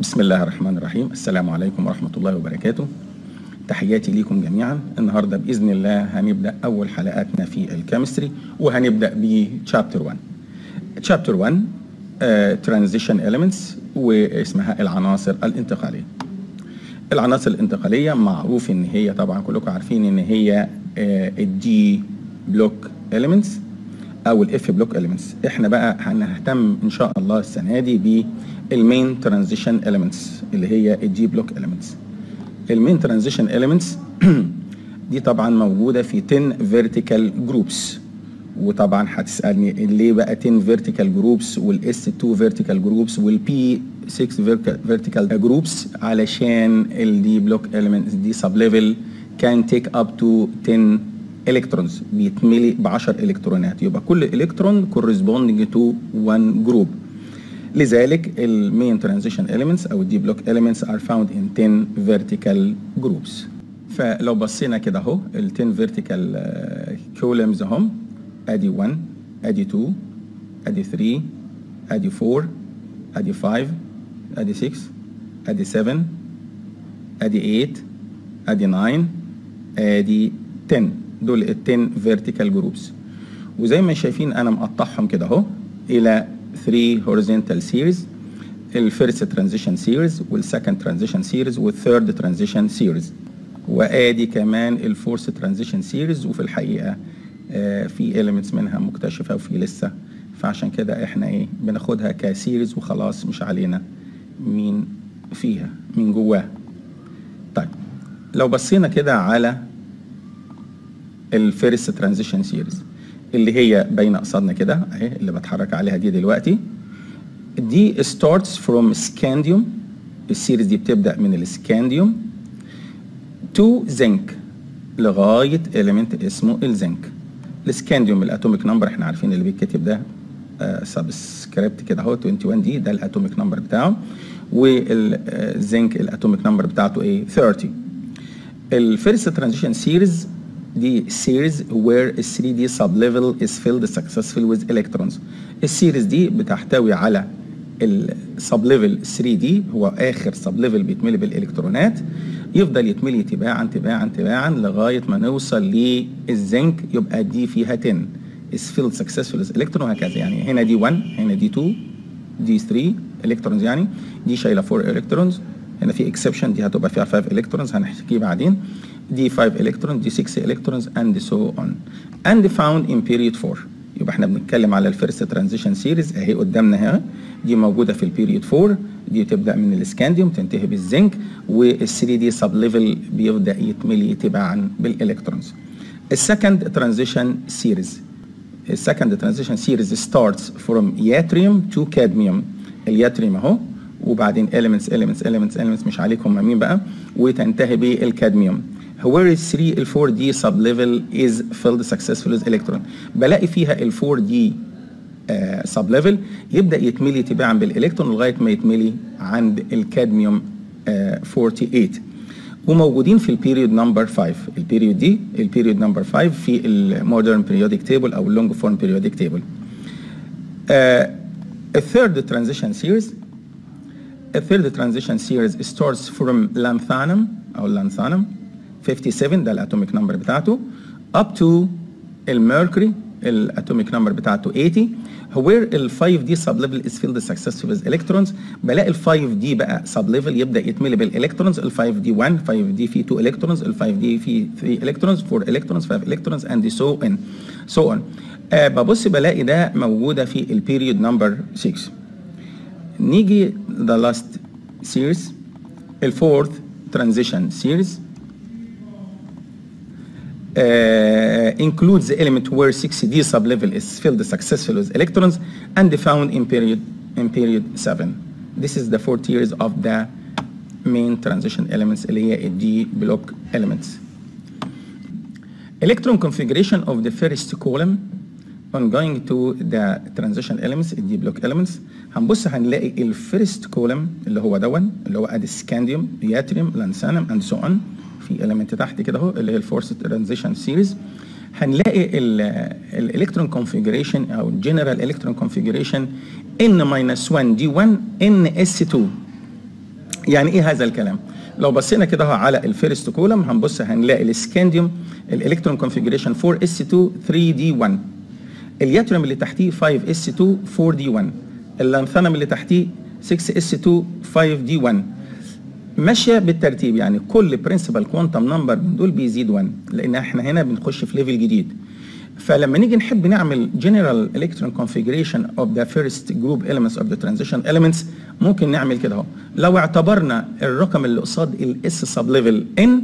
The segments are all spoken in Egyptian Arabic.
بسم الله الرحمن الرحيم السلام عليكم ورحمة الله وبركاته تحياتي ليكم جميعا النهاردة بإذن الله هنبدأ أول حلقاتنا في الكيمستري وهنبدأ بشابتر 1 شابتر 1 ترانزيشن elements واسمها العناصر الانتقالية العناصر الانتقالية معروف ان هي طبعا كلكم عارفين ان هي الدي بلوك elements او الاف بلوك elements احنا بقى هنهتم ان شاء الله السنة دي بالمين ترانزيشن elements اللي هي الدي بلوك elements المين ترانزيشن elements دي طبعا موجودة في 10 vertical groups وطبعا هتسالني ليه بقى 10 فيرتيكال جروبس والاس 2 فيرتيكال جروبس والبي 6 فيرتيكال جروبس علشان الدي بلوك اليمنتس دي سب ليفل كان تيك اب تو 10 الكترونز بيتملي ب 10 الكترونات يبقى كل الكترون كورسبوندنج تو 1 جروب لذلك المين ترانزيشن elements او الدي بلوك elements are found in 10 vertical groups فلو بصينا كده اهو ال 10 vertical columns اهم ادي 1 ادي 2 ادي 3 ادي 4 ادي 5 ادي 6 ادي 7 ادي 8 ادي 9 ادي 10 دول ال 10 vertical groups وزي ما شايفين انا مقطعهم كده اهو الى 3 horizontal series الفيرست ترانزيشن سيريز والسكند ترانزيشن سيريز والثيرد ترانزيشن سيريز وادي كمان الفورث ترانزيشن سيريز وفي الحقيقه آه في elements منها مكتشفه وفي لسه فعشان كده احنا ايه بناخدها كسيريز وخلاص مش علينا مين فيها مين جواها طيب لو بصينا كده على الفيرست ترانزيشن سيريز اللي هي باينه قصادنا كده اهي اللي بتحرك عليها دي دلوقتي دي starts from سكانديوم السيريز دي بتبدا من السكانديوم تو زنك لغايه element اسمه الزنك السكانديوم الاتوميك نمبر احنا عارفين اللي بيتكتب ده سبسكريبت كده اهو 21 دي ده الاتوميك نمبر بتاعه والزنك الاتوميك نمبر بتاعته ايه 30 الفيرست ترانزيشن سيريز دي سيريز where a 3D sublevel is filled successfully with electrons السيريز دي بتحتوي على السبليفل 3 دي هو اخر سبليفل بيتملي بالالكترونات يفضل يتملي تباعا تباعا تباعا لغايه ما نوصل للزنك يبقى دي فيها 10 is filled successfully with electron وهكذا يعني هنا دي 1 هنا دي 2 دي 3 الكترونز يعني دي شايله 4 الكترونز هنا في اكسبشن دي هتبقى فيها 5 الكترونز هنحكيه بعدين دي 5 الكترون دي 6 الكترونز and so on and found in period 4 يبقى احنا بنتكلم على الفيرست ترانزيشن سيريز اهي قدامنا اهي دي موجوده في البيريود 4 دي تبدا من الاسكانديوم تنتهي بالزنك وال 3 دي سب ليفل بيبدا يتملي تباعا بالالكترونز السكند ترانزيشن سيريز السكند ترانزيشن سيريز ستارتس فروم ياتريوم تو كادميوم الياتريوم اهو وبعدين elements elements elements elements مش عليكم مين بقى وتنتهي بالكادميوم where is 3 ال 4 دي sub level is filled successfully with electron بلاقي فيها ال 4 دي سب ليفل يبدا يتملي تباعا بالالكترون لغايه ما يتملي عند الكادميوم آه 48 وموجودين في البيريود نمبر 5 البيريود دي البيريود نمبر 5 في المودرن بيريودك تيبل او اللونج فورم بيريودك تيبل الثيرد ترانزيشن سيريز الثيرد ترانزيشن سيريز starts from lanthanum او lanthanum 57 ده الاتوميك نمبر بتاعته up to الميركوري الاتوميك نمبر بتاعته 80 where ال 5 دي سب ليفل is filled successfully with electrons بلاقي ال 5 دي بقى سب ليفل يبدا يتملي بالالكترونز ال 5 دي 1 5 دي فيه 2 الكترونز ال 5 دي فيه 3 الكترونز 4 الكترونز 5 الكترونز and so on so on آه ببص بلاقي ده موجوده في البيريود نمبر 6 نيجي the last series ال fourth transition series uh, includes the element where 6D sublevel is filled successfully with electrons and found in period in period 7. This is the four tiers of the main transition elements اللي هي D block elements. Electron configuration of the first column on going to the transition elements D block elements هنبص هنلاقي الفيرست كولم اللي هو دون اللي هو ادي سكانديوم ياتريوم لانسانم اند سو اون في element تحت كده اهو اللي هي الفورس ترانزيشن سيريز هنلاقي الالكترون كونفيجريشن او الجنرال الكترون كونفيجريشن ان ماينس 1 دي 1 ان اس 2 يعني ايه هذا الكلام لو بصينا كده على الفيرست كولم هنبص هنلاقي السكانديوم الالكترون كونفيجريشن 4 اس 2 3 دي 1 الياتريوم اللي تحتيه 5 اس 2 4 دي 1 اللانثانم اللي تحتيه 6 اس 2 5 دي 1 ماشيه بالترتيب يعني كل برنسبل كوانتم نمبر من دول بيزيد 1 لان احنا هنا بنخش في ليفل جديد فلما نيجي نحب نعمل general electron configuration of the first group elements of the transition elements ممكن نعمل كده اهو لو اعتبرنا الرقم اللي قصاد الاس سب ليفل ان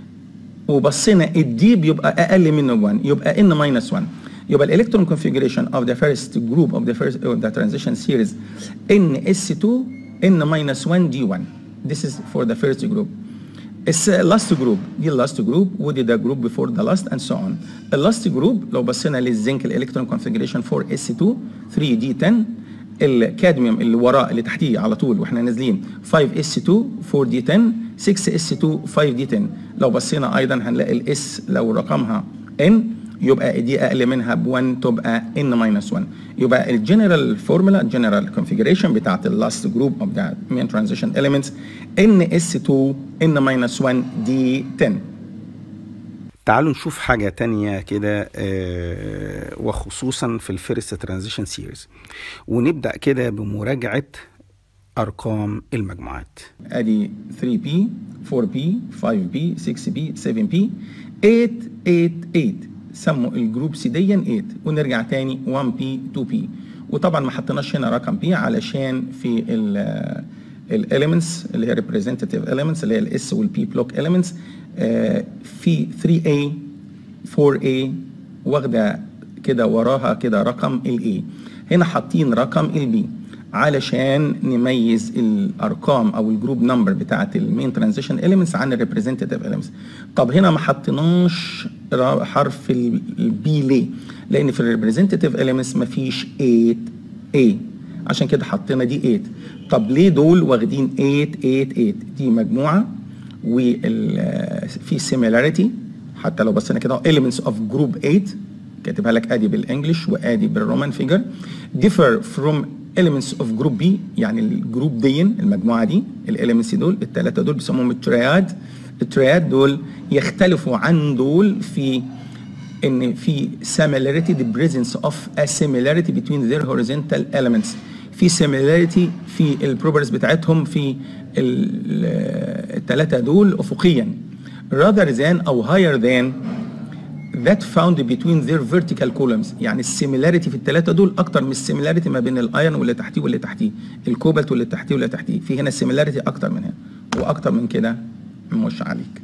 وبصينا الدي بيبقى اقل منه 1 يبقى ان ماينس 1 يبقى الالكترون configuration of the first group of the first of the transition series n s2 n minus 1 d1 this is for the first group اللاست جروب دي اللاست جروب ودي ده جروب بيفور ذا لاست اند سو اون اللاست جروب لو بصينا للزنك الالكترون كونفيجريشن 4 اس 2 3 دي 10 الكادميوم اللي وراه اللي تحتيه على طول واحنا نازلين 5 اس 2 4 دي 10 6 اس 2 5 دي 10 لو بصينا ايضا هنلاقي الاس لو رقمها ان يبقى دي اقل منها ب 1 تبقى ان ماينس 1 يبقى الجنرال فورمولا الجنرال كونفيجريشن بتاعت اللاست جروب اوف ذا مين ترانزيشن اليمنتس ان اس 2 ان ماينس 1 دي 10 تعالوا نشوف حاجة تانية كده آه، وخصوصا في الفيرست ترانزيشن سيريز ونبدأ كده بمراجعة أرقام المجموعات ادي 3 بي 4 بي 5 بي 6 بي 7 بي 8 8 8 سموا الجروبس دي 8 ونرجع تاني 1 بي 2 بي وطبعا ما حطيناش هنا رقم بي علشان في ال الاليمنتس اللي هي representative elements اللي هي الاس والبي بلوك elements آه، في 3A 4A واخده كده وراها كده رقم الاي هنا حاطين رقم البي علشان نميز الارقام او الجروب نمبر بتاعه المين ترانزيشن اليمنتس عن الريبريزنتيف اليمنتس طب هنا ما حطيناش را- حرف البي ليه لان في الريبريزنتيف اليمنتس ما فيش 8 A عشان كده حطينا دي 8 طب ليه دول واخدين 8 8 8 دي مجموعه وال في similarity حتى لو بصينا كده elements of group 8 كاتبها لك ادي بالانجلش وادي بالرومان فيجر differ from elements of group B يعني الجروب دي المجموعه دي الاليمنتس دول الثلاثه دول بيسموهم الترياد الترياد دول يختلفوا عن دول في ان في similarity the presence of a similarity between their horizontal elements في similarity في البروبرز بتاعتهم في الثلاثه دول افقيا rather than او higher than that found between their vertical columns يعني السيميلاريتي في الثلاثه دول اكتر من السيميلاريتي ما بين الايرون واللي تحتيه واللي تحتيه الكوبالت واللي تحتيه واللي تحتيه في هنا السيميلاريتي اكتر من هنا واكتر من كده مش عليك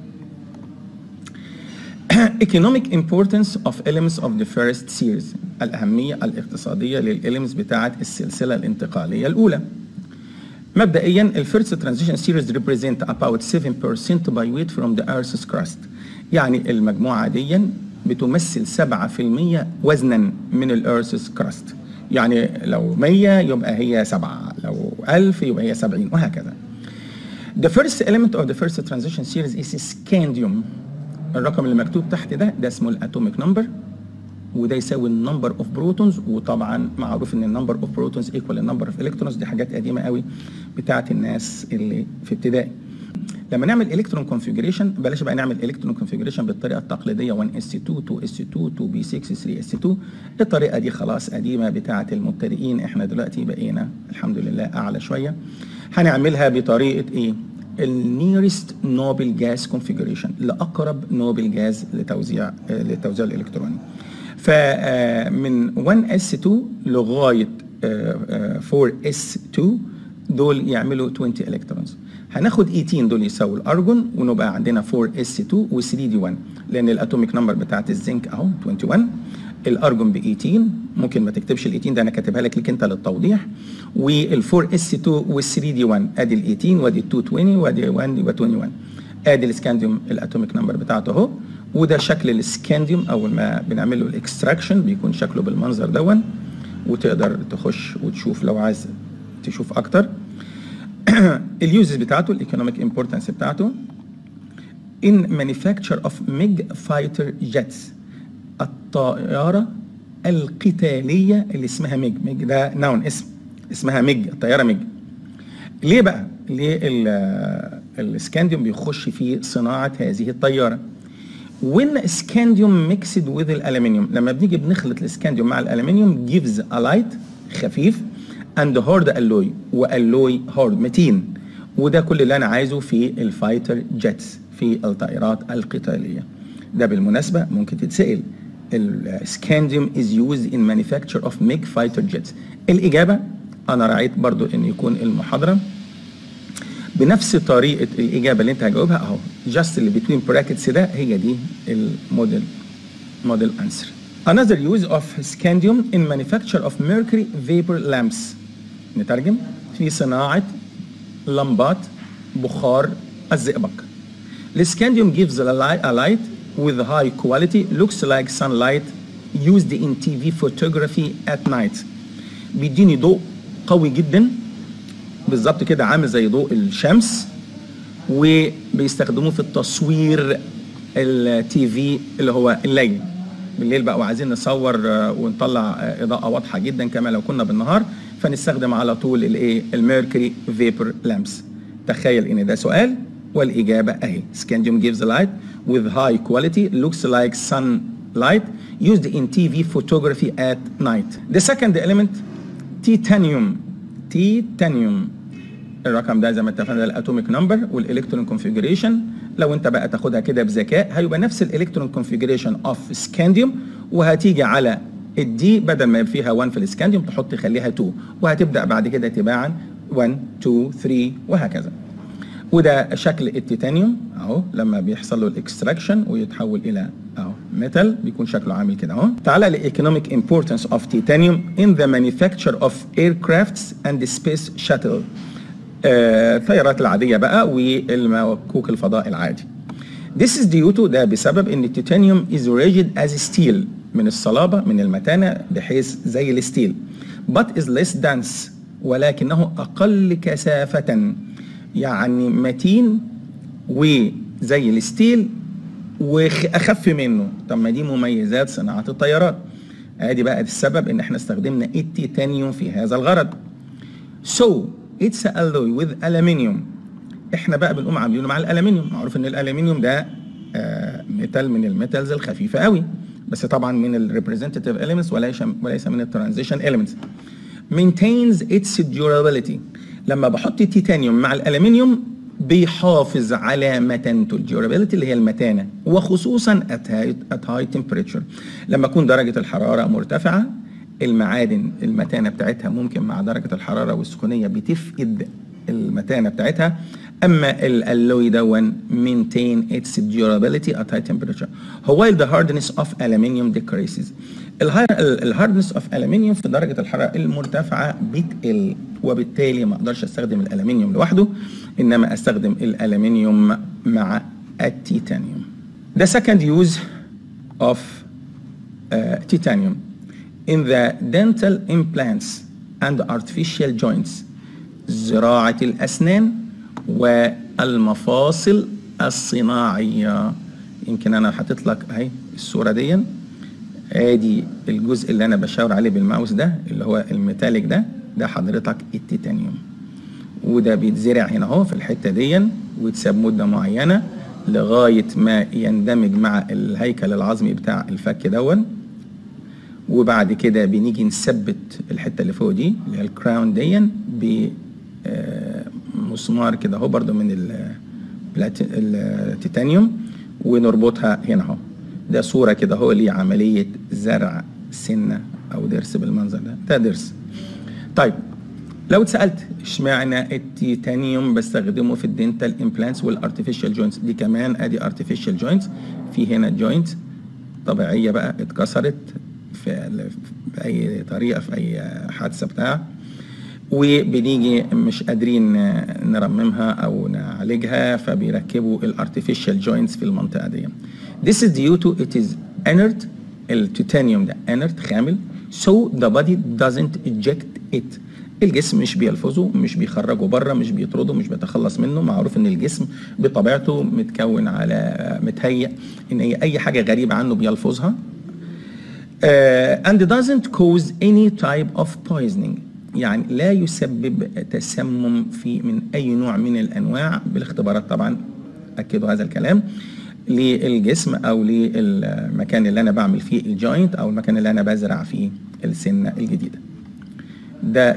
economic importance of elements of the first series الأهمية الاقتصادية للإليمنتس بتاعة السلسلة الانتقالية الأولى مبدئيا الفيرست ترانزيشن سيريز represent about 7% by weight from the earth's crust يعني المجموعة دي بتمثل 7% وزنا من الارث's crust يعني لو 100 يبقى هي 7 لو 1000 يبقى هي 70 وهكذا The first element of the first transition series is scandium الرقم اللي مكتوب تحت ده ده اسمه الاتوميك نمبر وده يساوي النمبر اوف بروتونز وطبعا معروف ان النمبر اوف بروتونز ايكوال النمبر اوف الكترونز دي حاجات قديمه قوي بتاعه الناس اللي في ابتدائي لما نعمل الكترون كونفيجريشن بلاش بقى نعمل الكترون كونفيجريشن بالطريقه التقليديه 1 اس 2 2 اس 2 2 بي 6 3 اس 2 الطريقه دي خلاص قديمه بتاعه المبتدئين احنا دلوقتي بقينا الحمد لله اعلى شويه هنعملها بطريقه ايه النيرست نوبل جاز كونفيجريشن لاقرب نوبل جاز لتوزيع آه، للتوزيع الالكتروني فمن 1 اس 2 لغايه آه، آه، 4 اس 2 دول يعملوا 20 الكترونز هناخد 18 دول يساووا الارجون ونبقى عندنا 4 اس 2 و 3 دي 1 لان الاتوميك نمبر بتاعت الزنك اهو 21 الارجون ب 18 ممكن ما تكتبش ال 18 ده انا كاتبها لك ليك انت للتوضيح وال 4 اس 2 وال 3 دي 1 ادي ال 18 وادي ال 220 وادي 1 يبقى 21 ادي السكانديوم الاتوميك نمبر بتاعته اهو وده شكل السكانديوم اول ما بنعمل له الاكستراكشن بيكون شكله بالمنظر دون وتقدر تخش وتشوف لو عايز تشوف اكتر اليوزز بتاعته الايكونوميك امبورتنس بتاعته in manufacture of MiG fighter jets الطائرة القتالية اللي اسمها ميج ميج ده ناون اسم اسمها ميج الطيارة ميج ليه بقى ليه ال- السكانديوم بيخش في صناعه هذه الطياره when scandium mixed with الالومنيوم لما بنيجي بنخلط السكانديوم مع الالومنيوم gives a light خفيف and hard alloy واللوي hard متين وده كل اللي انا عايزه في الفايتر جيتس في الطائرات القتاليه ده بالمناسبه ممكن تتسال السكانديوم is used in manufacture of MiG fighter jets الاجابه انا راعيت برضو ان يكون المحاضره بنفس طريقه الاجابه اللي انت هتجاوبها اهو جاست اللي بتوين براكتس ده هي دي الموديل موديل انسر Another use of scandium in manufacture of mercury vapor lamps نترجم في صناعة لمبات بخار الزئبق السكانديوم gives a light, a light with high quality looks like sunlight used in TV photography at night بيديني ضوء قوي جدا بالظبط كده عامل زي ضوء الشمس وبيستخدموه في التصوير التي في اللي هو الليل بالليل بقى وعايزين نصور آه، ونطلع آه، اضاءه واضحه جدا كما لو كنا بالنهار فنستخدم على طول الايه الميركوري فيبر لامبس تخيل ان ده سؤال والاجابه اهي سكانديوم gives light with high quality looks like sunlight used in TV photography at night the second element titanium titanium الرقم ده زي ما اتفقنا ده الاتوميك نمبر والالكترون كونفيجريشن لو انت بقى تاخدها كده بذكاء هيبقى نفس الالكترون كونفيجريشن اوف سكانديوم وهتيجي على الدي بدل ما يبقى فيها 1 في السكانديوم تحط خليها 2 وهتبدا بعد كده تباعا 1 2 3 وهكذا وده شكل التيتانيوم اهو لما بيحصل له الاكستراكشن ويتحول الى اهو ميتال بيكون شكله عامل كده اهو تعالى لايكونوميك امبورتنس اوف تيتانيوم ان ذا مانيفاكتشر اوف ايركرافتس اند سبيس شاتل الطيارات العاديه بقى والمكوك الفضاء العادي This is due to ده بسبب ان التيتانيوم is rigid as steel من الصلابه من المتانه بحيث زي الستيل but is less dense ولكنه اقل كثافه يعني متين وزي الستيل واخف منه طب ما دي مميزات صناعه الطيارات ادي بقى السبب ان احنا استخدمنا التيتانيوم في هذا الغرض So it's alloy with aluminium احنا بقى بنقوم عاملينه مع الالومنيوم معروف ان الالومنيوم ده آه ميتال من الميتالز الخفيفه قوي بس طبعا من الريبريزنتيف elements وليس وليس من الترانزيشن elements maintains its durability لما بحط التيتانيوم مع الالومنيوم بيحافظ على متانته الديورابيلتي اللي هي المتانه وخصوصا at high, at high temperature لما تكون درجه الحراره مرتفعه المعادن المتانه بتاعتها ممكن مع درجه الحراره والسخونيه بتفقد المتانه بتاعتها اما الالوي دون maintain its durability at high temperature while the hardness of aluminium decreases الهاردنس اوف aluminium في درجه الحراره المرتفعه بتقل وبالتالي ما اقدرش استخدم الالومنيوم لوحده انما استخدم الالومنيوم مع التيتانيوم The second use of uh, titanium in the dental implants and artificial joints زراعة الأسنان والمفاصل الصناعية يمكن أنا حاطط لك أهي الصورة دي ادي الجزء اللي انا بشاور عليه بالماوس ده اللي هو الميتاليك ده ده حضرتك التيتانيوم وده بيتزرع هنا اهو في الحته دي ويتساب مده معينه لغايه ما يندمج مع الهيكل العظمي بتاع الفك دون وبعد كده بنيجي نثبت الحته اللي فوق دي اللي هي الكراون دي بمسمار كده اهو برده من التيتانيوم ونربطها هنا اهو ده صورة كده هو ليه عملية زرع سنة أو ضرس بالمنظر ده ده ضرس طيب لو اتسألت اشمعنى التيتانيوم بستخدمه في الدنتال امبلانتس والارتفيشال جوينتس دي كمان ادي ارتفيشال جوينتس في هنا جوينت طبيعية بقى اتكسرت في بأي طريقة في أي حادثة بتاع وبنيجي مش قادرين نرممها أو نعالجها فبيركبوا الارتفيشال جوينتس في المنطقة دي This is due to it is inert التيتانيوم ده inert خامل so the body doesn't eject it الجسم مش بيلفظه مش بيخرجه بره مش بيطرده مش بيتخلص منه معروف ان الجسم بطبيعته متكون على متهيأ ان هي اي حاجه غريبه عنه بيلفظها uh, and doesn't cause any type of poisoning يعني لا يسبب تسمم في من اي نوع من الانواع بالاختبارات طبعا اكدوا هذا الكلام للجسم او للمكان اللي انا بعمل فيه الجوينت او المكان اللي انا بزرع فيه السنه الجديده ده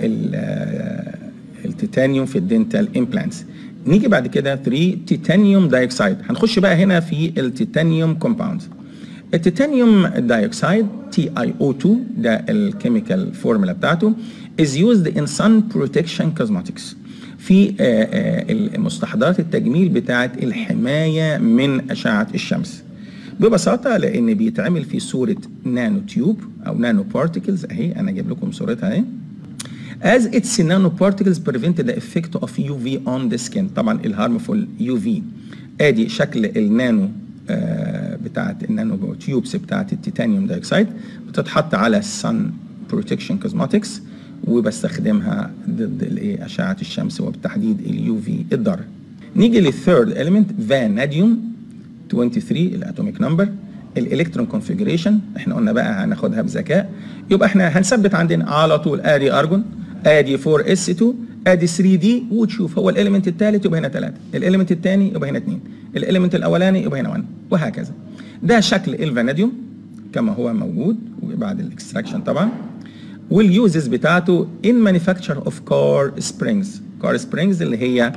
التيتانيوم في الدنتال امبلانتس نيجي بعد كده 3 تيتانيوم دايوكسيد هنخش بقى هنا في التيتانيوم كومباوند التيتانيوم دايوكسيد تي اي او 2 ده الكيميكال فورمولا بتاعته is used in sun protection cosmetics في المستحضرات التجميل بتاعه الحمايه من اشعه الشمس ببساطه لان بيتعمل في صوره نانو تيوب او نانو بارتكلز اهي انا جايب لكم صورتها اهي as its nanoparticles prevent the effect of UV on the skin طبعا الهارمفول UV ادي شكل النانو آه بتاعت النانو تيوبس بتاعت التيتانيوم دايوكسيد بتتحط على السن بروتكشن كوزماتكس وبستخدمها ضد الايه اشعه الشمس وبالتحديد اليو في الضار نيجي للثيرد اليمنت فاناديوم 23 الاتوميك نمبر الالكترون كونفيجريشن احنا قلنا بقى هناخدها بذكاء يبقى احنا هنثبت عندنا على طول ادي ارجون ادي 4 اس 2 ادي 3 دي وتشوف هو الاليمنت الثالث يبقى هنا 3 الاليمنت الثاني يبقى هنا 2 الاليمنت الاولاني يبقى هنا 1 وهكذا ده شكل الفاناديوم كما هو موجود وبعد الاكستراكشن طبعا واليوزز بتاعته in manufacture of car springs car springs اللي هي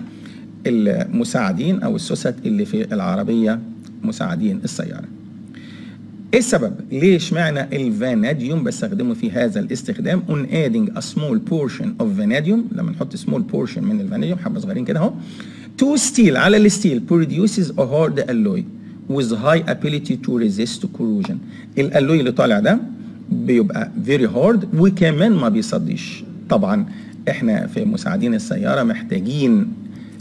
المساعدين او السوست اللي في العربيه مساعدين السياره ايه السبب؟ ليه اشمعنى الفاناديوم بستخدمه في هذا الاستخدام؟ on adding a small portion of vanadium لما نحط small portion من الفاناديوم حبه صغيرين كده اهو to steel على الستيل produces a hard alloy with high ability to resist corrosion الالوي اللي طالع ده بيبقى فيري هارد وكمان ما بيصديش طبعا احنا في مساعدين السياره محتاجين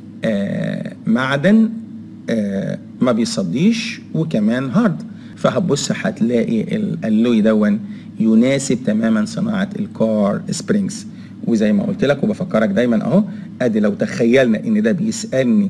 آه معدن آه ما بيصديش وكمان هارد فهتبص هتلاقي الالوي دون يناسب تماما صناعه الكار سبرينجز وزي ما قلت لك وبفكرك دايما اهو ادي لو تخيلنا ان ده بيسالني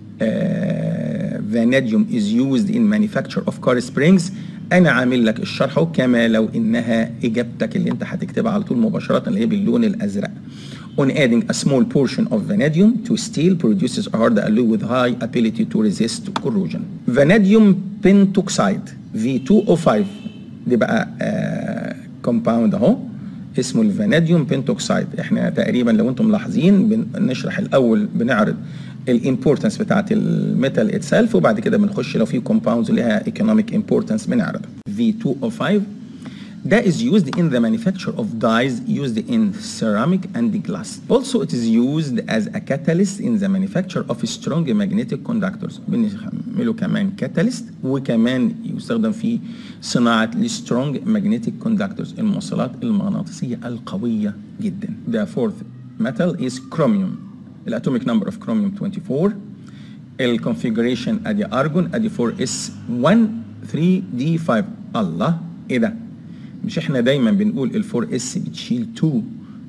آه vanadium is used in manufacture of car springs انا عامل لك الشرح كما لو انها اجابتك اللي انت هتكتبها على طول مباشره اللي هي باللون الازرق on adding a small portion of vanadium to steel produces a hard alloy with high ability to resist corrosion vanadium pentoxide V2O5 دي بقى كومباوند اهو اسمه الفاناديوم بنتوكسايد احنا تقريبا لو انتم ملاحظين بنشرح الاول بنعرض الامبورتنس بتاعت الميتال اتسلف وبعد كده بنخش لو في كومباوندز ليها ايكونوميك امبورتنس بنعرضها V2O5 that is used in the manufacture of dyes used in ceramic and glass. Also, it is used as a catalyst in the manufacture of strong magnetic conductors. بنعمله كمان catalyst وكمان يستخدم في صناعة السترونج magnetic conductors الموصلات المغناطيسية القوية جدا. The fourth metal is chromium. الاتوميك نمبر of chromium 24 الكونفيجريشن ادي ارجون ادي 4 اس 1 3 دي 5 الله ايه ده؟ مش احنا دايما بنقول الفور اس بتشيل 2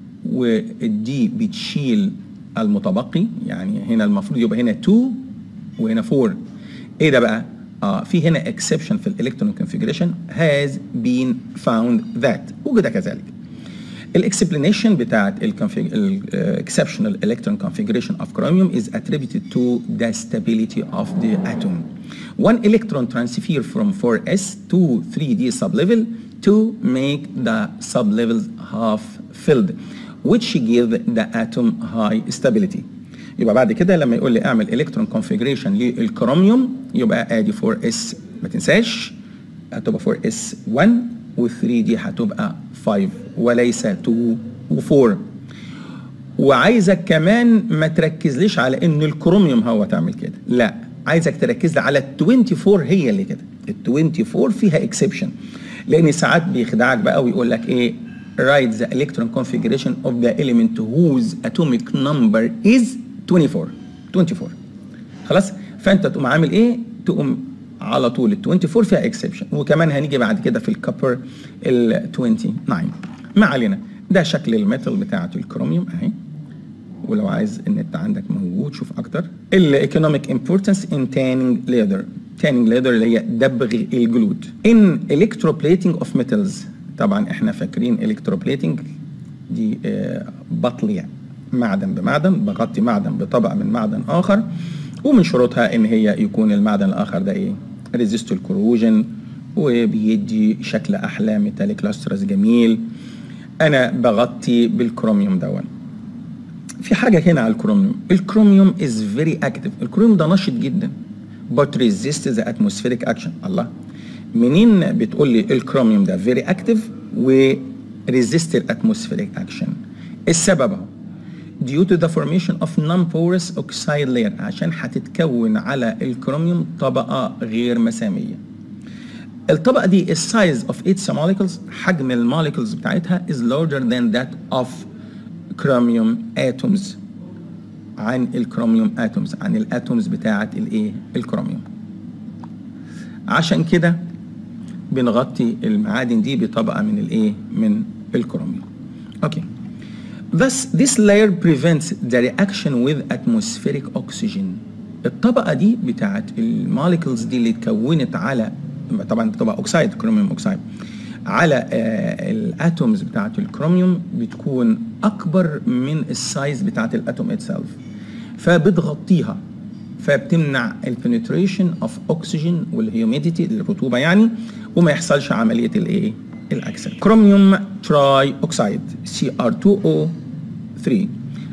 والدي بتشيل المتبقي يعني هنا المفروض يبقى هنا 2 وهنا 4 ايه ده بقى؟ اه في هنا exception في الالكترون كونفيجريشن has been found that وجد كذلك الاكسبلانيشن بتاعت الاكسبشنال electron configuration of chromium is attributed to the stability of the atom. One electron transfer from 4s to 3d sublevel to make the sublevels half filled which give the atom high stability. يبقى بعد كده لما يقول لي اعمل الكترون كونفيجريشن للكروميوم يبقى ادي 4 اس ما تنساش هتبقى 4 اس 1 و3 دي هتبقى 5 وليس 2 و4 وعايزك كمان ما تركزليش على ان الكروميوم هو تعمل كده لا عايزك تركز لي على ال 24 هي اللي كده ال 24 فيها اكسبشن لان ساعات بيخدعك بقى ويقول لك ايه write the electron configuration of the element whose atomic number is 24 24 خلاص فانت تقوم عامل ايه تقوم على طول ال 24 فيها اكسبشن وكمان هنيجي بعد كده في الكبر ال 29 ما علينا ده شكل الميتال بتاعه الكروميوم اهي ولو عايز النت عندك موجود شوف اكتر الايكونوميك امبورتنس ان تانينج ليذر تانينج ليذر اللي هي دبغ الجلود ان الكتروبليتنج اوف ميتالز طبعا احنا فاكرين الكتروبليتنج دي آه، بطلي معدن بمعدن بغطي معدن بطبقه من معدن اخر ومن شروطها ان هي يكون المعدن الاخر ده ايه ريزيست الكروجن وبيدي شكل احلى ميتاليك لاسترس جميل انا بغطي بالكروميوم دون في حاجه هنا على الكروميوم الكروميوم از فيري اكتف الكروميوم ده نشط جدا but resist the atmospheric action الله منين بتقول لي الكروميوم ده فيري اكتف و resist atmospheric action السبب اهو due to the formation of non-porous oxide layer عشان هتتكون على الكروميوم طبقة غير مسامية الطبقة دي السايز of its molecules حجم الموليكولز بتاعتها is larger than that of chromium atoms عن الكروميوم اتومز عن الاتومز بتاعة الايه الكروميوم عشان كده بنغطي المعادن دي بطبقة من الايه من الكروميوم اوكي Thus, this layer prevents the reaction with atmospheric oxygen. الطبقة دي بتاعت الموليكولز دي اللي اتكونت على طبعا طبقة اوكسايد كروميوم اوكسايد على آه الاتومز بتاعت الكروميوم بتكون اكبر من السايز بتاعت الاتوم اتسلف فبتغطيها فبتمنع البنتريشن اوف اوكسجين والهيوميديتي الرطوبه يعني وما يحصلش عمليه الايه الاكسل كروميوم تراي اوكسايد سي ار 2 او 3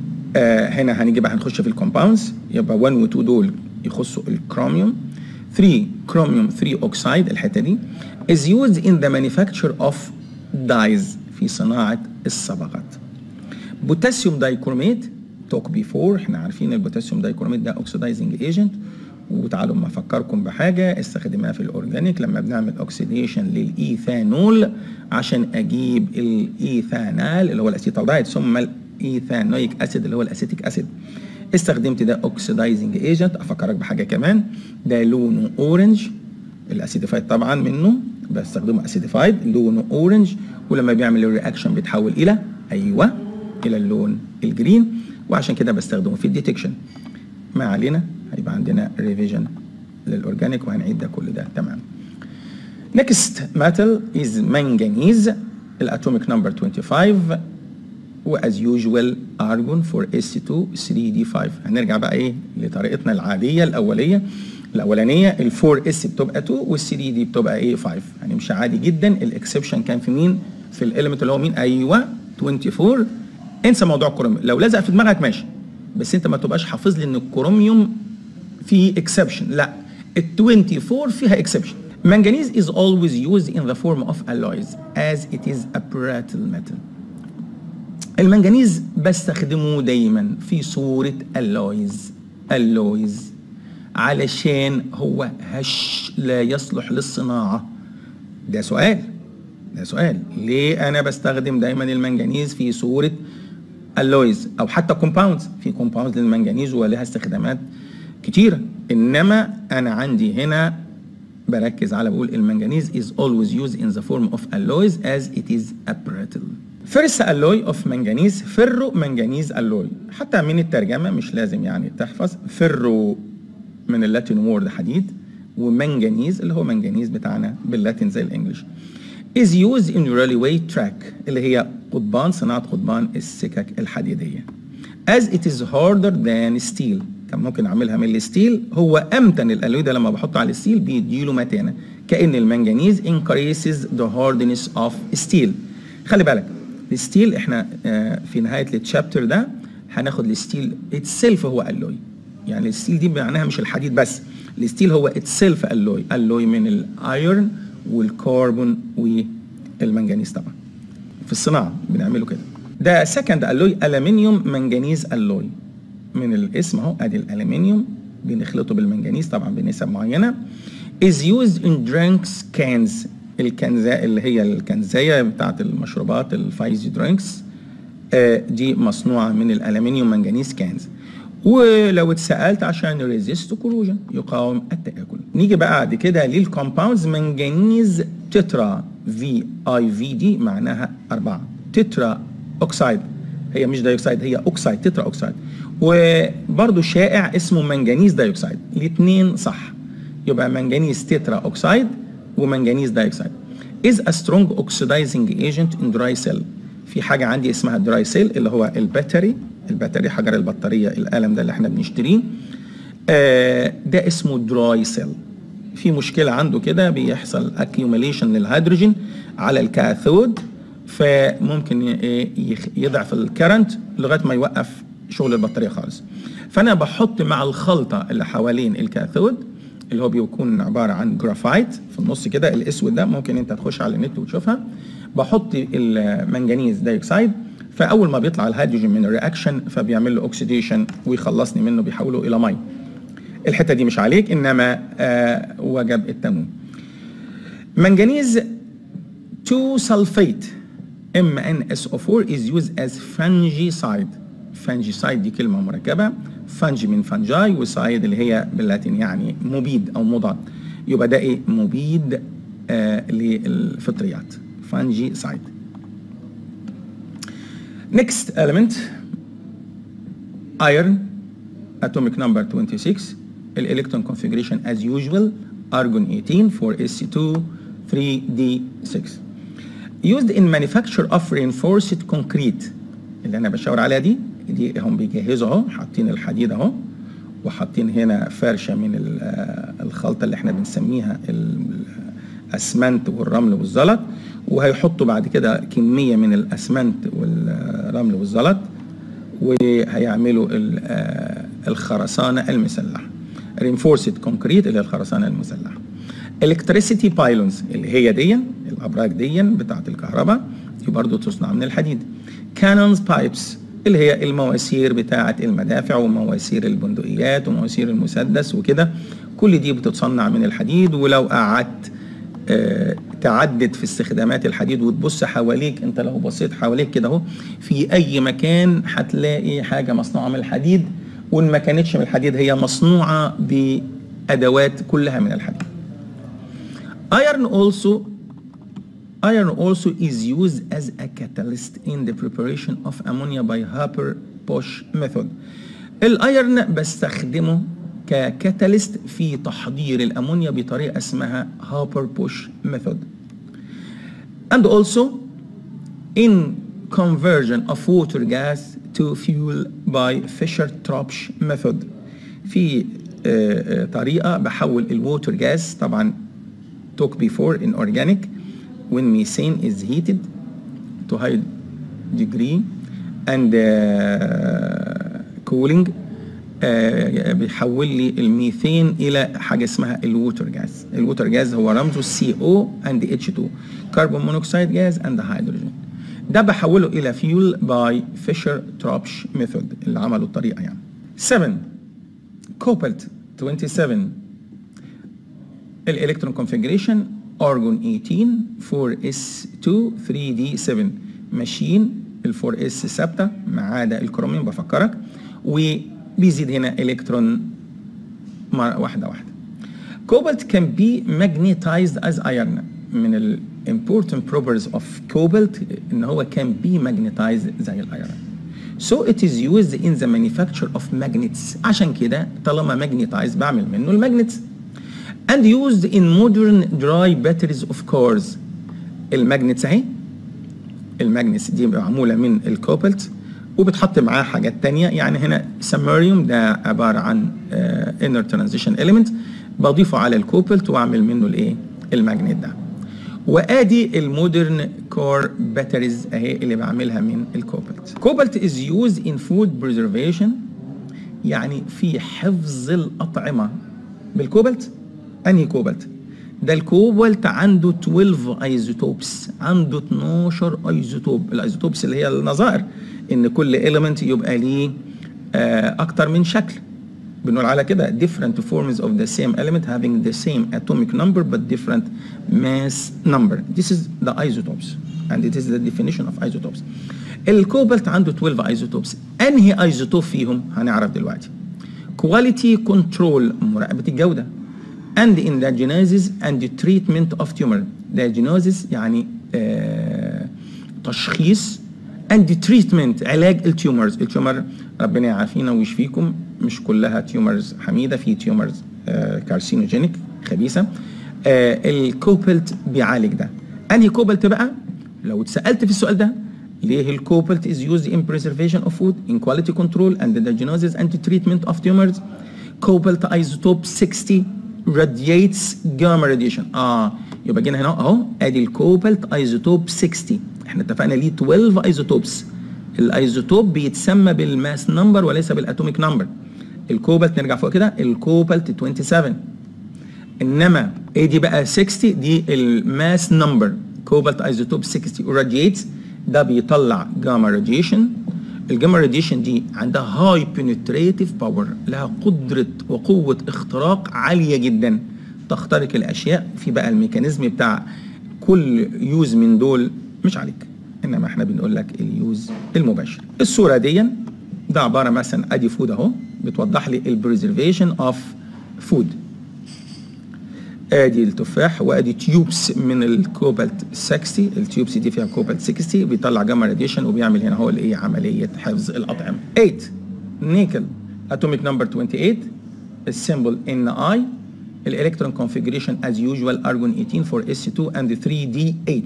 آه هنا هنيجي بقى هنخش في الكومباوندز يبقى 1 و 2 دول يخصوا الكروميوم 3 كروميوم 3 اوكسايد الحته دي is used in the manufacture of dyes في صناعه الصبغات بوتاسيوم دايكروميت توك بيفور احنا عارفين البوتاسيوم دايكروميت ده اوكسيدايزنج ايجنت وتعالوا ما افكركم بحاجه استخدمها في الاورجانيك لما بنعمل اوكسيديشن للايثانول عشان اجيب الايثانال اللي هو الاسيتالدايد ثم الايثانويك اسيد اللي هو الاسيتيك اسيد استخدمت ده اوكسيدايزنج ايجنت افكرك بحاجه كمان ده لونه اورنج الاسيديفايد طبعا منه بستخدمه اسيديفايد لونه اورنج ولما بيعمل الرياكشن بيتحول الى ايوه الى اللون الجرين وعشان كده بستخدمه في الديتكشن ما علينا هيبقى عندنا ريفيجن للاورجانيك وهنعيد ده كل ده تمام next metal is manganese الاتوميك نمبر 25 واز يوجوال ارجون 4 اس 2 3 دي 5 هنرجع بقى ايه لطريقتنا العاديه الاوليه الاولانيه ال 4 اس بتبقى 2 وال 3 دي بتبقى ايه 5 هنمشي يعني عادي جدا الاكسبشن كان في مين في الاليمنت اللي هو مين ايوه 24 انسى موضوع الكروميوم لو لزق في دماغك ماشي بس انت ما تبقاش حافظ لي ان الكروميوم فيه اكسبشن لا ال 24 فيها اكسبشن manganese is always used in the form of alloys as it is a brittle metal المنجنيز بستخدمه دايما في صورة alloys alloys علشان هو هش لا يصلح للصناعة ده سؤال ده سؤال ليه انا بستخدم دايما المنجنيز في صورة alloys او حتى compounds في compounds للمنجنيز ولها استخدامات كتيرة انما انا عندي هنا بركز على بقول المنجنيز is always used in the form of alloys as it is a brittle first alloy of manganese فرو منجنيز alloy حتى من الترجمة مش لازم يعني تحفظ فرو من اللاتين وورد حديد ومنجنيز اللي هو منجنيز بتاعنا باللاتين زي الانجليش is used in railway track اللي هي قضبان صناعة قضبان السكك الحديدية as it is harder than steel كان ممكن اعملها من الستيل هو امتن الالوي ده لما بحطه على الستيل بيديله متانه كان المنجنيز increases the hardness of steel خلي بالك الستيل احنا في نهايه التشابتر ده هناخد الستيل اتسيلف هو الوي يعني الستيل دي معناها مش الحديد بس الستيل هو اتسيلف الوي الوي من الايرون والكربون والمنجنيز طبعا في الصناعه بنعمله كده ده سكند الوي الومنيوم منجنيز الوي من الاسم اهو ادي الالومنيوم بنخلطه بالمنجنيز طبعا بنسب معينه is used in drinks cans الكنزة اللي هي الكنزايه بتاعت المشروبات الفايزي درينكس آه دي مصنوعه من الالومنيوم منجنيز كانز ولو اتسالت عشان ريزيست كروجن يقاوم التاكل نيجي بقى بعد كده للكومباوندز منجنيز تترا في اي في دي معناها أربعة تترا اوكسايد هي مش دايوكسايد هي اوكسايد تترا اوكسايد وبرضه شائع اسمه منجنيز دايوكسايد الاثنين صح يبقى منجنيز تترا اوكسايد ومنجنيز دايوكسايد is a strong oxidizing agent in dry cell في في حاجه عندي اسمها دراي سيل اللي هو الباتري الباتري حجر البطاريه القلم ده اللي احنا بنشتريه آه ده اسمه دراي سيل في مشكله عنده كده بيحصل اكيوميليشن للهيدروجين على الكاثود فممكن يضعف الكرنت لغايه ما يوقف شغل البطاريه خالص فانا بحط مع الخلطه اللي حوالين الكاثود اللي هو بيكون عباره عن جرافايت في النص كده الاسود ده ممكن انت تخش على النت وتشوفها بحط المنجنيز دايوكسيد فاول ما بيطلع الهيدروجين من الرياكشن فبيعمل له اوكسيديشن ويخلصني منه بيحوله الى ميه الحته دي مش عليك انما آه وجب التنوين منجنيز 2 sulfate MnSO4 is used as fungicide fungicide دي كلمة مركبة فنج من فنجاي وسايد اللي هي باللاتين يعني مبيد أو مضاد يبقى ده إيه مبيد آه للفطريات fungicide next element iron atomic number 26 electron configuration as usual argon 18 4sc2 3d6 used in manufacture of reinforced concrete اللي انا بشاور عليها دي دي هم بيجهزوا اهو حاطين الحديد اهو وحاطين هنا فرشه من الخلطه اللي احنا بنسميها الاسمنت والرمل والزلط وهيحطوا بعد كده كميه من الاسمنت والرمل والزلط وهيعملوا الخرسانه المسلحه reinforced concrete اللي هي الخرسانه المسلحه electricity pylons اللي هي دي الابراج دي بتاعه الكهرباء دي برضه تصنع من الحديد cannons pipes اللي هي المواسير بتاعه المدافع ومواسير البندقيات ومواسير المسدس وكده كل دي بتتصنع من الحديد ولو قعدت آه تعدد في استخدامات الحديد وتبص حواليك انت لو بصيت حواليك كده اهو في اي مكان هتلاقي حاجه مصنوعه من الحديد وان ما كانتش من الحديد هي مصنوعه بادوات كلها من الحديد Iron also iron also is used as a catalyst in the preparation of ammonia by Haber-Bosch method. الايرن بستخدمه ككاتاليست في تحضير الامونيا بطريقه اسمها هابر-بوش method. And also in conversion of water gas to fuel by Fischer-Tropsch method. في طريقه بحول الووتر جاز طبعا talk before in organic when methane is heated to high degree and uh, cooling uh, بيحول لي الميثين الى حاجه اسمها الووتر جاز الووتر جاز هو رمزه CO and H2 كربون مونوكسيد جاز and هيدروجين ده بحوله الى فيول باي فيشر تروبش ميثود اللي عملوا الطريقه يعني 7 كوبلت 27 الالكترون كونفيجريشن ارجون 18 4s2 3d7 ماشيين ال 4s ثابته ما عدا الكروميوم بفكرك وبيزيد هنا الكترون مرة واحده واحده cobalt can be magnetized as iron من ال important properties of cobalt ان هو can be magnetized زي الايرون So it is used in the manufacture of magnets عشان كده طالما magnetized بعمل منه الماجنتس and used in modern dry batteries of cars الماجنتس اهي الماجنتس دي معموله من الكوبلت وبتحط معاه حاجات تانية يعني هنا سماريوم ده عباره عن انر ترانزيشن element بضيفه على الكوبلت واعمل منه الايه الماجنت ده وادي المودرن كور باتريز اهي اللي بعملها من الكوبلت كوبلت از يوز ان فود بريزرفيشن يعني في حفظ الاطعمه بالكوبلت انهي كوبلت ده الكوبلت عنده 12 ايزوتوبس عنده 12 ايزوتوب الايزوتوبس اللي هي النظائر ان كل اليمنت يبقى ليه اكتر من شكل بنقول على كده different forms of the same element having the same atomic number but different mass number this is the isotopes and it is the definition of isotopes الكوبالت عنده 12 isotopes انهي ايزوتوب فيهم هنعرف دلوقتي quality control مراقبة الجودة and in the genesis and the treatment of tumor the genesis يعني آه تشخيص and treatment علاج التيومرز التيومر ربنا يعافينا ويشفيكم مش كلها تيومرز حميده في تيومرز آه كارسينوجينيك خبيثه آه الكوبلت بيعالج ده انهي كوبلت بقى لو اتسالت في السؤال ده ليه الكوبالت is used in preservation of food in quality control and the diagnosis and treatment of tumors cobalt isotope 60 radiates gamma radiation اه يبقى جينا هنا اهو ادي الكوبالت ايزوتوب 60 احنا اتفقنا ليه 12 ايزوتوبس الايزوتوب بيتسمى بالماس نمبر وليس بالاتوميك نمبر الكوبالت نرجع فوق كده الكوبالت 27 انما ايه دي بقى 60 دي الماس نمبر كوبالت ايزوتوب 60 رادييتس ده بيطلع جاما راديشن الجاما راديشن دي عندها هاي بنتريتيف باور لها قدره وقوه اختراق عاليه جدا تخترق الاشياء في بقى الميكانيزم بتاع كل يوز من دول مش عليك انما احنا بنقول لك اليوز المباشر الصوره دي ده عباره مثلا ادي فود اهو بتوضح لي البريزرفيشن اوف فود ادي التفاح وادي تيوبس من الكوبالت 60 التيوبس دي فيها كوبالت 60 بيطلع جاما راديشن وبيعمل هنا هو الايه عمليه حفظ الاطعمه 8 نيكل اتوميك نمبر 28 السيمبل ان اي الالكترون configuration as usual argon 18 for S2 and 3D8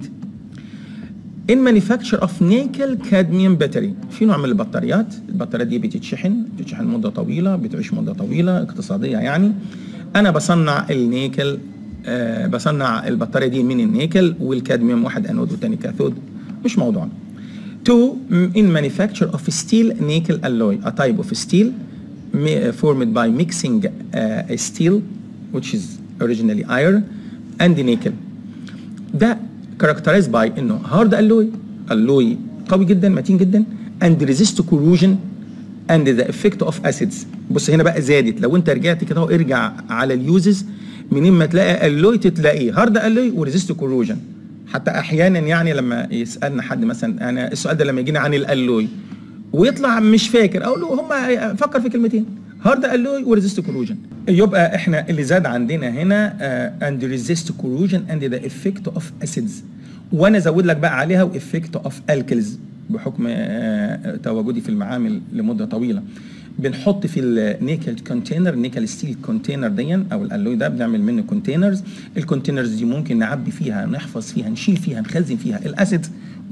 in manufacture of nickel cadmium battery في نوع من البطاريات البطاريات دي بتتشحن بتتشحن مده طويله بتعيش مده طويله اقتصاديه يعني انا بصنع النيكل آه بصنع البطاريه دي من النيكل والكادميوم واحد انود والتاني كاثود مش موضوعنا Two, in manufacture of steel nickel alloy, a type of steel formed by mixing uh, steel which is originally iron and nickel. ده characterized by انه hard alloy alloy قوي جدا متين جدا and resist corrosion and the effect of acids بص هنا بقى زادت لو انت رجعت كده ارجع على اليوزز منين ما تلاقي الوي تلاقيه هارد الوي وريزيست كوروجن حتى احيانا يعني لما يسالنا حد مثلا انا السؤال ده لما يجينا عن الالوي ويطلع مش فاكر اقول له هم فكر في كلمتين هارد الوي وريزيست كوروجن يبقى احنا اللي زاد عندنا هنا اند ريزيست كوروجن اند ذا افكت اوف اسيدز وانا ازود لك بقى عليها وافكت اوف الكلز بحكم تواجدي في المعامل لمده طويله بنحط في النيكل كونتينر النيكل ستيل كونتينر دي او الالوي ده بنعمل منه كونتينرز الكونتينرز دي ممكن نعبي فيها نحفظ فيها نشيل فيها نخزن فيها الاسيد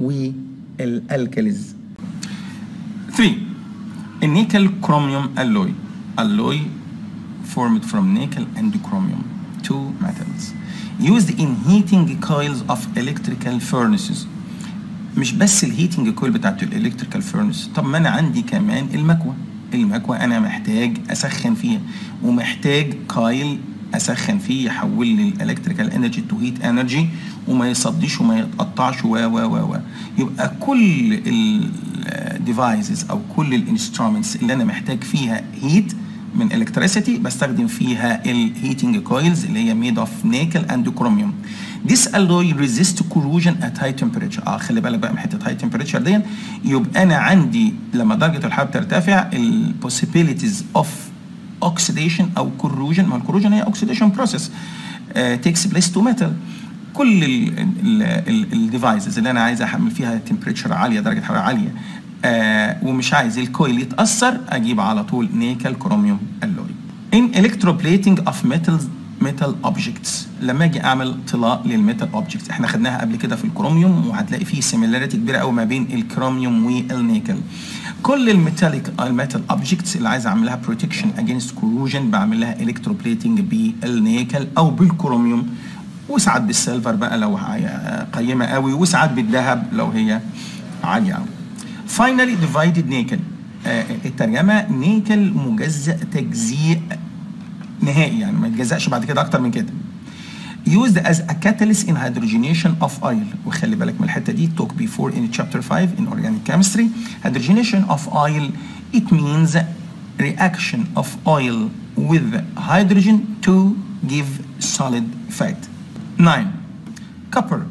والالكاليز 3 النيكل كروميوم الوي alloy formed from nickel and chromium two metals used in heating coils of electrical furnaces مش بس الهيتنج كويل بتاعت الالكتريكال فurnace طب ما انا عندي كمان المكوى المكوى انا محتاج اسخن فيها ومحتاج كايل اسخن فيه يحول لي الالكتريكال انرجي تو هيت انرجي وما يصديش وما يتقطعش و و و و يبقى كل الديفايسز او كل الانسترومنتس اللي انا محتاج فيها هيت من الكتريسيتي بستخدم فيها الهيتنج كويلز اللي هي ميد اوف نيكل اند كروميوم This alloy resist corrosion at high temperature اه خلي بالك بقى من حته high temperature دي يبقى انا عندي لما درجه الحراره ترتفع ال possibilities of oxidation او corrosion ما الكوروجن هي oxidation process uh, takes place to metal كل الديفايسز اللي انا عايز احمل فيها temperature عاليه درجه حراره عاليه آه ومش عايز الكويل يتاثر اجيب على طول نيكل كروميوم الوي in electroplating of metals metal objects لما اجي اعمل طلاء للميتال اوبجكتس احنا خدناها قبل كده في الكروميوم وهتلاقي فيه سيميلاريتي كبيره قوي ما بين الكروميوم والنيكل كل الميتاليك الميتال اوبجكتس اللي عايز اعمل لها بروتكشن اجينست كوروجن بعمل لها الكتروبليتنج بالنيكل او بالكروميوم وساعات بالسيلفر بقى لو قيمه قوي وساعات بالذهب لو هي عاليه قوي فاينلي ديفايدد نيكل الترجمه نيكل مجزأ تجزيء نهائي يعني ما يتجزأش بعد كده اكتر من كده used as a catalyst in hydrogenation of oil وخلي بالك من الحته دي talk before in chapter 5 in organic chemistry hydrogenation of oil it means reaction of oil with hydrogen to give solid fat 9 copper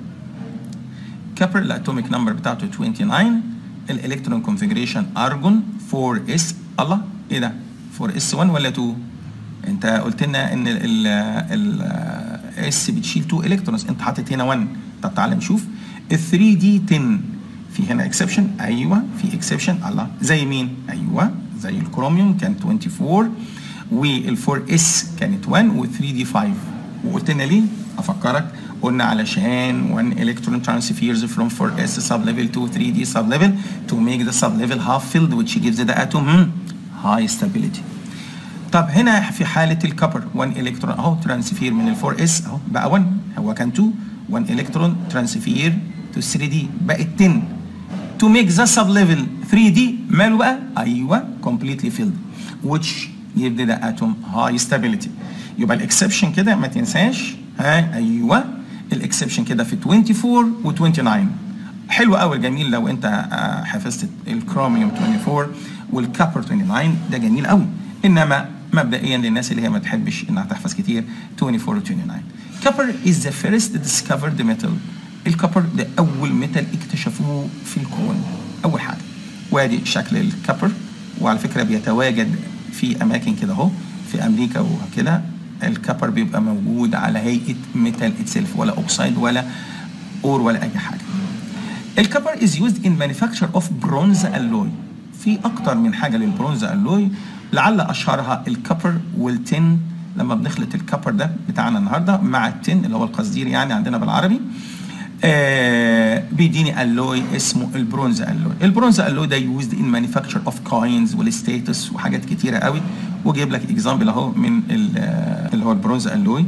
copper الاتوميك نمبر بتاعته 29 الالكترون كونفيجريشن ارجون 4s الله ايه ده 4s 1 ولا 2 انت قلت لنا ان ال ال اس بتشيل 2 الكترونز انت حاطط هنا 1 طب تعالى نشوف ال 3 دي 10 في هنا اكسبشن ايوه في اكسبشن الله زي مين ايوه زي الكروميوم كان 24 وال 4 اس كانت 1 وال 3 دي 5 وقلت لنا ليه افكرك قلنا علشان one electron transfers from 4s sublevel to 3d sublevel to make the sublevel half filled which gives the atom hmm, high stability طب هنا في حالة الكبر 1 الكترون اهو ترانسفير من ال 4s اهو بقى 1 هو كان 2 1 الكترون ترانسفير to 3d بقت 10 to make the sublevel 3d ماله بقى؟ ايوه completely filled which give the atom high stability يبقى الاكسبشن كده ما تنساش ها ايوه الاكسبشن كده في 24 و 29 حلو قوي جميل لو انت آه، حفظت الكروميوم 24 والكابر 29 ده جميل قوي انما مبدئيا للناس اللي هي ما تحبش انها تحفظ كتير 24 و 29 كابر is the first discovered metal الكابر ده اول ميتال اكتشفوه في الكون اول حاجه وادي شكل الكابر وعلى فكره بيتواجد في اماكن كده اهو في امريكا وكده الكابر بيبقى موجود على هيئه ميتال اتسلف ولا اوكسايد ولا اور ولا اي حاجه الكبر is used in manufacture of bronze alloy في اكتر من حاجه للبرونز alloy لعل اشهرها الكبر والتن لما بنخلط الكبر ده بتاعنا النهارده مع التن اللي هو القصدير يعني عندنا بالعربي آه بيديني الوي اسمه البرونز الوي البرونز الوي ده يوزد ان مانيفاكتشر اوف كوينز والستاتس وحاجات كتيره قوي وجايب لك اكزامبل اهو من ال- آه، اللي هو البرونز الوي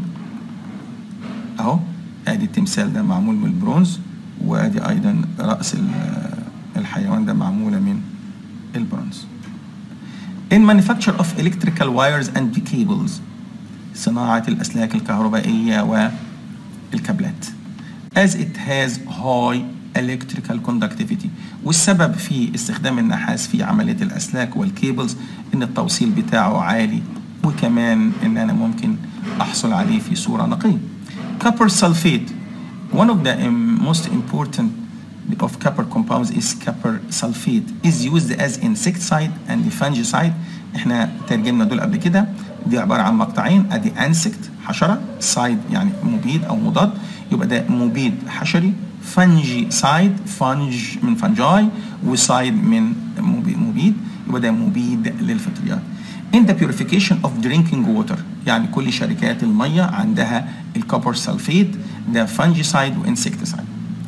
اهو ادي التمثال ده معمول من البرونز وادي ايضا راس ال- آه، الحيوان ده معموله من البرونز in manufacture of electrical wires and cables صناعة الأسلاك الكهربائية والكابلات as it has high electrical conductivity والسبب في استخدام النحاس في عملية الأسلاك والكيبلز إن التوصيل بتاعه عالي وكمان إن أنا ممكن أحصل عليه في صورة نقية copper sulfate one of the um, most important of copper compounds is copper sulfate is used as insecticide and fungicide احنا ترجمنا دول قبل كده دي عباره عن مقطعين ادي انسكت حشره سايد يعني مبيد او مضاد يبقى ده مبيد حشري فنجي سايد فنج من فنجاي وسايد من مبي- مبيد يبقى ده مبيد للفطريات in the purification of drinking water يعني كل شركات الميه عندها الكوبر سلفيت ده فنجيسايد وانسكتيسايد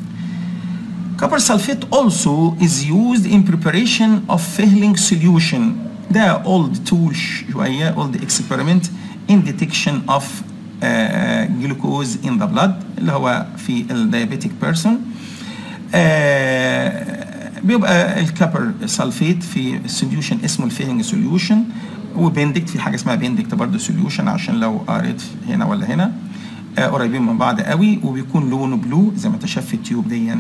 Copper sulfate also is used in preparation of Fehling solution. ده old tool شوية old experiment in detection of uh, glucose in the blood اللي هو في ال diabetic person. آه بيبقى الكبر سلفيت في solution اسمه الفيهنج solution وبندكت في حاجة اسمها بندكت برضه solution عشان لو قريت هنا ولا هنا آه قريبين من بعض قوي وبيكون لونه بلو زي ما انت شايف في التيوب دي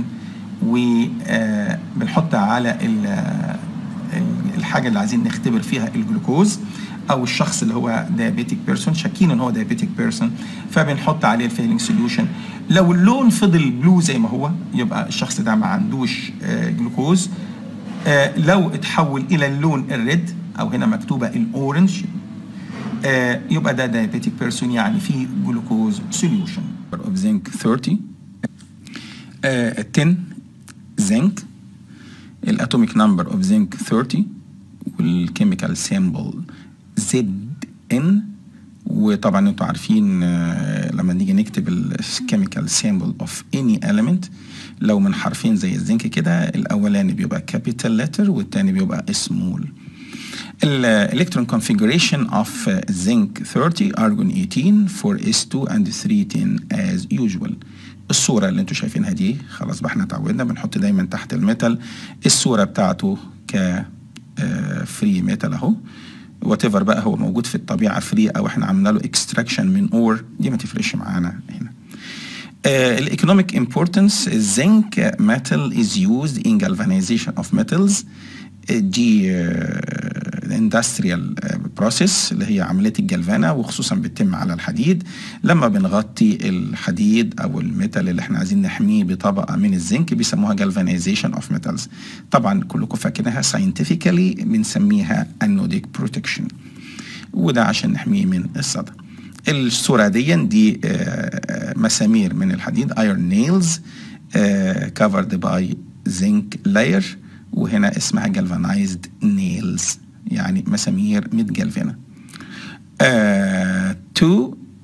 وبنحط على ال- ال- الحاجه اللي عايزين نختبر فيها الجلوكوز او الشخص اللي هو دايابيتيك بيرسون شاكين ان هو دايابيتيك بيرسون فبنحط عليه الفيلينج سوليوشن لو اللون فضل بلو زي ما هو يبقى الشخص ده ما عندوش آه، جلوكوز آه، لو اتحول الى اللون الريد او هنا مكتوبه الاورنج آه، يبقى ده دايابيتيك بيرسون يعني فيه جلوكوز سوليوشن of zinc 30 آه، 10 زنك الاتوميك نمبر اوف زنك 30 والكيميكال سيمبل زد ان وطبعا انتوا عارفين آه، لما نيجي نكتب الكيميكال سيمبل اوف اني element لو من حرفين زي الزنك كده الاولاني بيبقى كابيتال لتر والتاني بيبقى سمول الالكترون configuration of uh, zinc 30 argon 18 4s2 and 310 as usual الصورة اللي انتوا شايفينها دي خلاص بقى احنا اتعودنا بنحط دايما تحت الميتال الصورة بتاعته ك فري ميتال اهو وات ايفر بقى هو موجود في الطبيعة فري او احنا عملنا له اكستراكشن من اور دي ما تفرقش معانا هنا الايكونوميك امبورتنس zinc metal is used in galvanization of metals آه، دي الاندستريال بروسيس اللي هي عمليه الجلفانه وخصوصا بتتم على الحديد لما بنغطي الحديد او الميتال اللي احنا عايزين نحميه بطبقه من الزنك بيسموها galvanization of metals طبعا كلكم فاكرينها scientifically بنسميها anodic protection وده عشان نحميه من الصدى الصورة دي دي آه، آه، مسامير من الحديد iron nails آه، covered by zinc layer وهنا اسمها galvanized nails يعني مسامير متجلفنة آه، two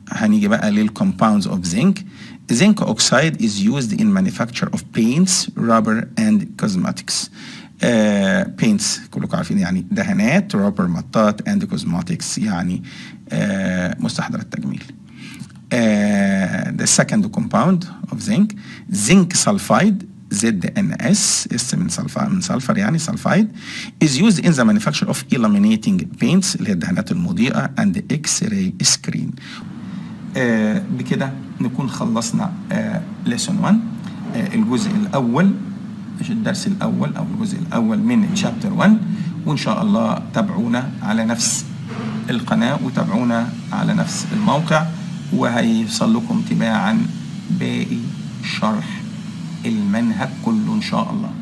هنيجي بقى للcompounds of zinc zinc oxide is used in manufacture of paints rubber and cosmetics بينتس كلكم عارفين يعني دهانات رابر مطاط اند كوزماتكس يعني uh, مستحضرات تجميل uh, the second compound of zinc zinc sulfide ZNS اس من سلفا من سلفر يعني سلفايد is used in the manufacture of illuminating paints اللي هي الدهانات المضيئة and X-ray screen آه بكده نكون خلصنا آه lesson 1 آه الجزء الأول الدرس الأول أو الجزء الأول من chapter 1 وإن شاء الله تابعونا على نفس القناة وتابعونا على نفس الموقع وهيوصل لكم تباعا باقي شرح المنهج كله إن شاء الله